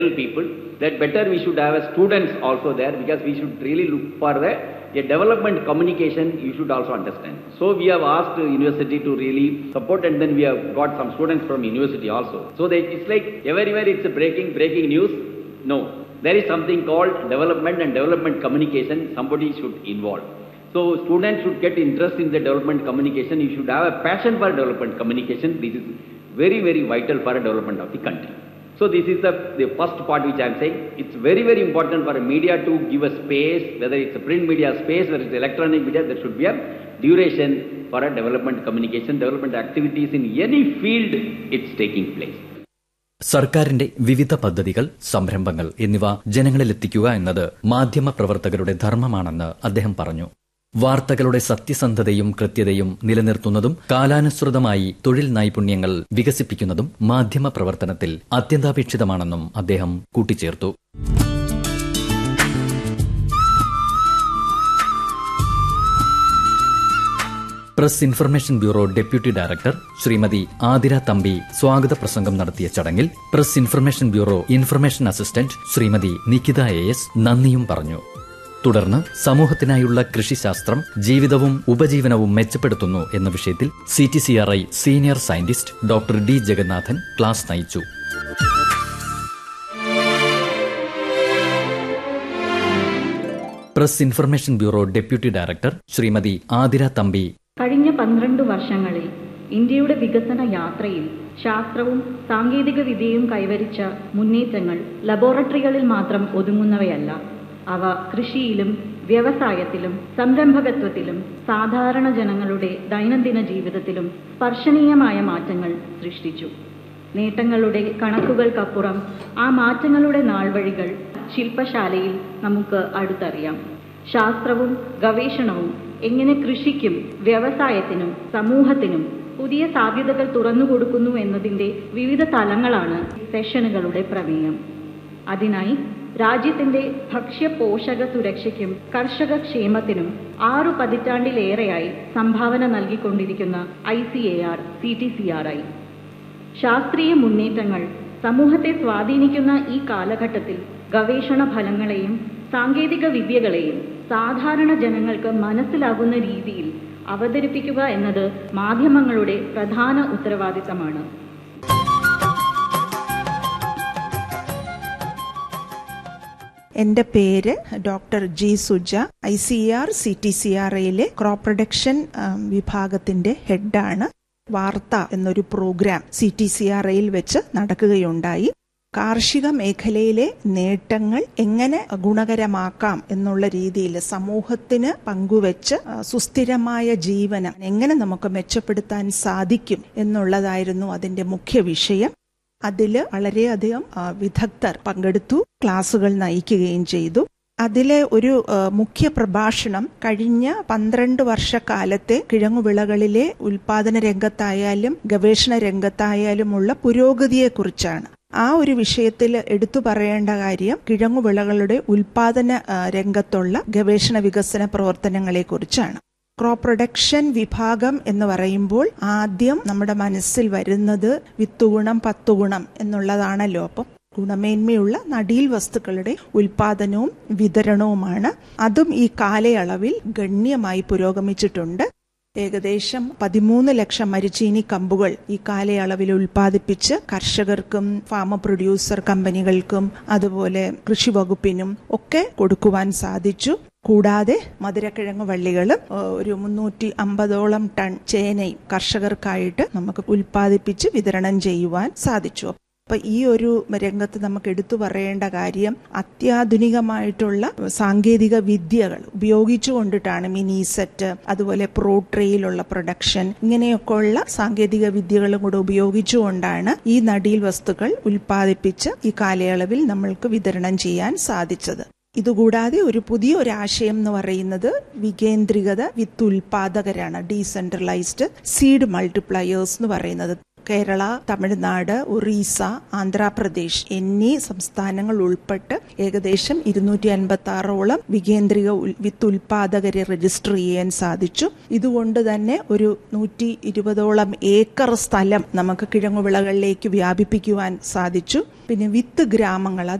people that better we should have students also there because we should really look for the a development communication you should also understand. So we have asked the university to really support and then we have got some students from university also. So they, it's like everywhere it's a breaking, breaking news. No, there is something called development and development communication. Somebody should involve. So students should get interest in the development communication. You should have a passion for development communication. This is very, very vital for a development of the country. So this is the, the first part which I am saying. It's very, very important for a media to give a space, whether it's a print media space, whether it's electronic media, there should be a duration for a development communication, development activities in any field it's taking place. സർക്കാരിന്റെ വിവിധ പദ്ധതികൾ സംരംഭങ്ങൾ എന്നിവ ജനങ്ങളിലെത്തിക്കുക എന്നത് മാധ്യമ പ്രവർത്തകരുടെ ധർമ്മമാണെന്ന് അദ്ദേഹം പറഞ്ഞു വാർത്തകളുടെ സത്യസന്ധതയും കൃത്യതയും നിലനിർത്തുന്നതും കാലാനുസൃതമായി തൊഴിൽ നൈപുണ്യങ്ങൾ വികസിപ്പിക്കുന്നതും മാധ്യമ പ്രവർത്തനത്തിൽ അത്യന്താപേക്ഷിതമാണെന്നും അദ്ദേഹം കൂട്ടിച്ചേർത്തു press information bureau deputy director Shrimati Athira Thampi സ്വാഗത പ്രസംഗം നടത്തിയ ചടങ്ങിൽ press information bureau information assistant Shrimati Nikitha A S നന്ദിയും പറഞ്ഞു തുടർന്ന് സമൂഹത്തിനായുള്ള കൃഷിശാസ്ത്രം ജീവിതവും ഉപജീവനവും മെച്ചപ്പെടുത്തുന്നു എന്ന വിഷയത്തിൽ C T C R I senior scientist doctor D Jagannathan class നയിച്ചു press information bureau deputy director Shrimati Athira Thampi കഴിഞ്ഞ പന്ത്രണ്ട് വർഷങ്ങളിൽ ഇന്ത്യയുടെ വികസന യാത്രയിൽ ശാസ്ത്രവും സാങ്കേതിക വിദ്യയും കൈവരിച്ച മുന്നേറ്റങ്ങൾ ലബോറട്ടറികളിൽ മാത്രം ഒതുങ്ങുന്നവയല്ല അവ കൃഷിയിലും വ്യവസായത്തിലും സംരംഭകത്വത്തിലും സാധാരണ ജനങ്ങളുടെ ദൈനംദിന ജീവിതത്തിലും സ്പർശനീയമായ മാറ്റങ്ങൾ സൃഷ്ടിച്ചു നേട്ടങ്ങളുടെ കണക്കുകൾക്കപ്പുറം ആ മാറ്റങ്ങളുടെ നാൾവഴികൾ ശില്പശാലയിൽ നമുക്ക് അടുത്തറിയാം ശാസ്ത്രവും ഗവേഷണവും എങ്ങനെ കൃഷിക്കും വ്യവസായത്തിനും സമൂഹത്തിനും പുതിയ സാധ്യതകൾ തുറന്നുകൊടുക്കുന്നു എന്നതിൻ്റെ വിവിധ തലങ്ങളാണ് സെഷനുകളുടെ പ്രമേയം അതിനായി രാജ്യത്തിന്റെ ഭക്ഷ്യ പോഷക സുരക്ഷയ്ക്കും കർഷക ക്ഷേമത്തിനും ആറു പതിറ്റാണ്ടിലേറെയായി സംഭാവന നൽകിക്കൊണ്ടിരിക്കുന്ന I C A R C T C R I ശാസ്ത്രീയ മുന്നേറ്റങ്ങൾ സമൂഹത്തെ സ്വാധീനിക്കുന്ന ഈ കാലഘട്ടത്തിൽ ഗവേഷണ ഫലങ്ങളെയും സാങ്കേതിക വിദ്യകളെയും സാധാരണ ജനങ്ങൾക്ക് മനസ്സിലാകുന്ന രീതിയിൽ അവതരിപ്പിക്കുക എന്നത് മാധ്യമങ്ങളുടെ പ്രധാന ഉത്തരവാദിത്തമാണ് എന്റെ പേര് doctor G Suja I C A C T C C R crop production വിഭാഗത്തിന്റെ ഹെഡാണ് വാർത്ത എന്നൊരു programme C T C R ഐയിൽ വെച്ച് നടക്കുകയുണ്ടായി കാർഷിക മേഖലയിലെ നേട്ടങ്ങൾ എങ്ങനെ ഗുണകരമാക്കാം എന്നുള്ള രീതിയിൽ സമൂഹത്തിന് പങ്കുവെച്ച് സുസ്ഥിരമായ ജീവനം എങ്ങനെ നമുക്ക് മെച്ചപ്പെടുത്താൻ സാധിക്കും എന്നുള്ളതായിരുന്നു അതിന്റെ മുഖ്യ വിഷയം അതിൽ വളരെയധികം വിദഗ്ധർ പങ്കെടുത്തു ക്ലാസുകൾ നയിക്കുകയും ചെയ്തു അതിലെ ഒരു മുഖ്യ പ്രഭാഷണം കഴിഞ്ഞ പന്ത്രണ്ട് വർഷക്കാലത്തെ കിഴങ്ങുവിളകളിലെ ഉൽപാദന രംഗത്തായാലും ഗവേഷണ രംഗത്തായാലുമുള്ള പുരോഗതിയെക്കുറിച്ചാണ് ആ ഒരു വിഷയത്തിൽ എടുത്തു പറയേണ്ട കാര്യം കിഴങ്ങുവിളകളുടെ ഉൽപാദന രംഗത്തുള്ള ഗവേഷണ വികസന പ്രവർത്തനങ്ങളെക്കുറിച്ചാണ് ക്രോപ്പ് പ്രൊഡക്ഷൻ വിഭാഗം എന്ന് പറയുമ്പോൾ ആദ്യം നമ്മുടെ മനസ്സിൽ വരുന്നത് വിത്തുഗുണം പത്തുഗുണം എന്നുള്ളതാണല്ലോ അപ്പം ഗുണമേന്മയുള്ള നടീൽ വസ്തുക്കളുടെ ഉൽപാദനവും വിതരണവുമാണ് അതും ഈ കാലയളവിൽ ഗണ്യമായി പുരോഗമിച്ചിട്ടുണ്ട് ഏകദേശം പതിമൂന്ന് ലക്ഷം മരിച്ചീനി കമ്പുകൾ ഈ കാലയളവിൽ ഉൽപ്പാദിപ്പിച്ച് കർഷകർക്കും ഫാമ പ്രൊഡ്യൂസർ കമ്പനികൾക്കും അതുപോലെ കൃഷി വകുപ്പിനും ഒക്കെ കൊടുക്കുവാൻ സാധിച്ചു കൂടാതെ മധുരക്കിഴങ്ങ് വള്ളികളും ഒരു മുന്നൂറ്റി അമ്പതോളം ടൺ ചേനയും കർഷകർക്കായിട്ട് നമുക്ക് ഉൽപ്പാദിപ്പിച്ച് വിതരണം ചെയ്യുവാൻ സാധിച്ചു അപ്പൊ ഈ ഒരു രംഗത്ത് നമുക്ക് എടുത്തു പറയേണ്ട കാര്യം അത്യാധുനികമായിട്ടുള്ള സാങ്കേതിക വിദ്യകൾ ഉപയോഗിച്ചുകൊണ്ടിട്ടാണ് മിനി സെറ്റ് അതുപോലെ പ്രോട്രയിലുള്ള പ്രൊഡക്ഷൻ ഇങ്ങനെയൊക്കെയുള്ള സാങ്കേതിക വിദ്യകളും കൂടെ ഉപയോഗിച്ചുകൊണ്ടാണ് ഈ നടീൽ വസ്തുക്കൾ ഉൽപ്പാദിപ്പിച്ച് ഈ കാലയളവിൽ നമ്മൾക്ക് വിതരണം ചെയ്യാൻ സാധിച്ചത് ഇതുകൂടാതെ ഒരു പുതിയ ഒരു ആശയം എന്ന് പറയുന്നത് വികേന്ദ്രികത വിത്ത് ഉൽപാദകരാണ് ഡീസെൻട്രലൈസ്ഡ് സീഡ് മൾട്ടിപ്ലയേഴ്സ് എന്ന് പറയുന്നത് കേരള തമിഴ്നാട് ഒറീസ ആന്ധ്രാപ്രദേശ് എന്നീ സംസ്ഥാനങ്ങൾ ഉൾപ്പെട്ട് ഏകദേശം ഇരുന്നൂറ്റി അൻപത്തി ആറോളം വികേന്ദ്രിക ഉൽ- വിത്ത് ഉൽപാദകരെ രജിസ്റ്റർ ചെയ്യാൻ സാധിച്ചു ഇതുകൊണ്ട് തന്നെ ഒരു നൂറ്റി ഇരുപതോളം ഏക്കർ സ്ഥലം നമുക്ക് കിഴങ്ങുവിളകളിലേക്ക് വ്യാപിപ്പിക്കുവാൻ സാധിച്ചു പിന്നെ വിത്ത് ഗ്രാമങ്ങൾ